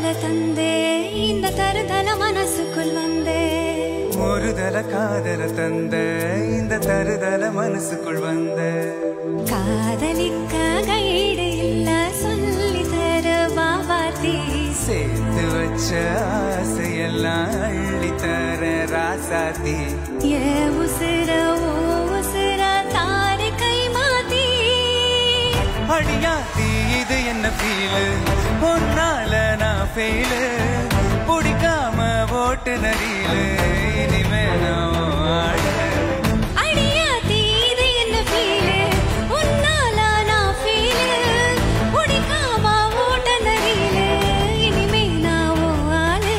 தந்தே இந்த தருதல மனசுக்குள் வந்தே ஒரு தல காதல தந்த இந்த தருதல மனசுக்குள் வந்த காதலிக்க கைடு இல்ல சொல்லி தர வாவாத்தி சேர்த்து வச்ச ஆசையெல்லாம் அள்ளி தர ராசாத்தி ஏ உசிர ஓ உசிர தாரி கை மாத்தி அடியாத்தி இது என்ன ஃபீலு பொன்னால நான் ஃபெயிலு பிடிக்காம ஓட்டு நரியில இனிமே நான் ஆடு அடியாத்தி இது என்ன ஃபீலு உன்னால நான் ஃபீலு பிடிக்காம ஓட்ட நரியில இனிமே நான் உன் ஆளு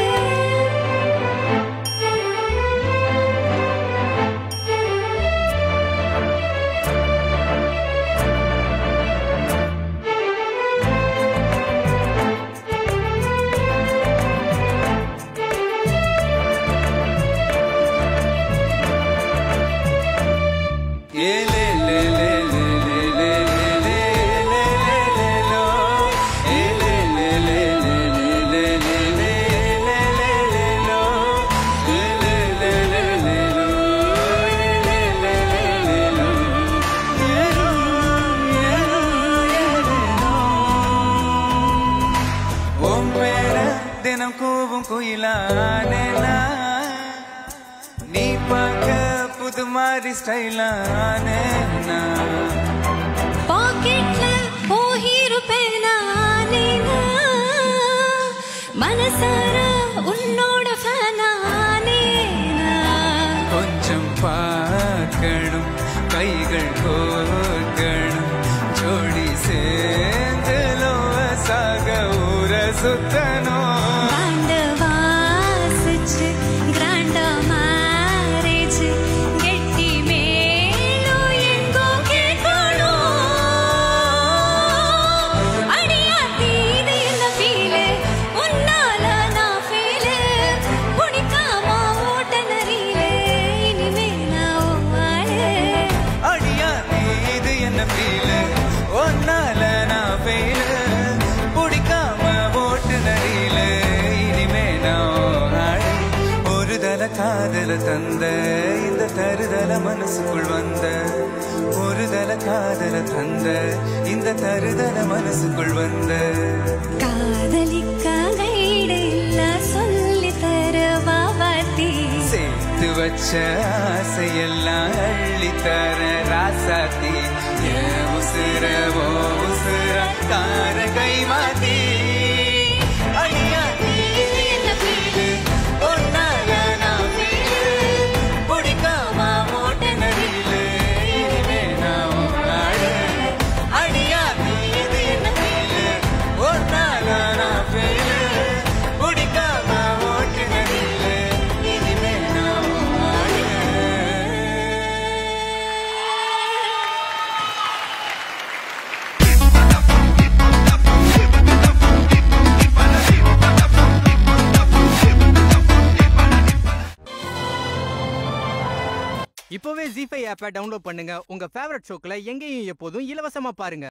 ஏ லே லே லே லே லே லே லே லே லே லே லோ. ஏ லே லே லே லே லே லே லே லே லே லே லே லோ. ஏ லே லே லே லே லோ. ஏ லே லே லே லே லோ. ஏ லோ, ஏ லோ, ஏ லே லோ. உன் பேர தினம் கூவும் குயிலானேனா நீ பார்க்க புது மாதிரி ஸ்டைலானேனா பாக்கெட்ல போயிருப்பேன் நானேனா மனசார உன்னோட ஃபேனானேனா கொஞ்சம் பார்க்கணும் கைகள் கோர்க்கணும் ஜோடி சேர்ந்து சாக ஊர சுத்தணும் பாண்டு வாசிச்சு கிராண்டா மேரேஜ் கெட்டி மேலும் எங்கோ கேட்கணும் அடியாத்தி இது என்ன ஃபீலு உன்னால நான் ஃபீலு பிடிக்காம ஓட்ட நரியிலே இனிமே நான் உன் ஆளு அடியா நீ இது என்ன ஃபீலு ஒன்னால நான் ஃபெயிலு பிடிக்காம ஓட்டு நரியில இனிமே நான் ஆடு ஒரு தல காதல தந்த இந்த தருதல மனசுக்குள் வந்த ஒரு தல காதல தந்த இந்த தருதல மனசுக்குள் வந்த காதலிக்க கைடு இல்ல சொல்லி தர வாவாத்தி சேர்த்து வச்ச ஆசையெல்லாம் அள்ளி தர ராசாத்தி என் உசுர ஓ உசுர கார கை மாத்தி அடியா நீ இது என்ன feel? உன்னால நான் feel. பிடிக்காம ஓட்ட நதியில இனிமே நான் உன் ஆளு. அடியா நீ இது என்ன feel? உன்னால நான் feel. பிடிக்காம ஓட்ட நதியில இனிமே நான் உன் ஆளு. இப்போவே ஜி ஃபைவ் ஆப்பை டவுன்லோட் பண்ணுங்க உங்க ஃபேவரட் ஷோக்களை எங்கேயும் எப்போதும் இலவசமா பாருங்க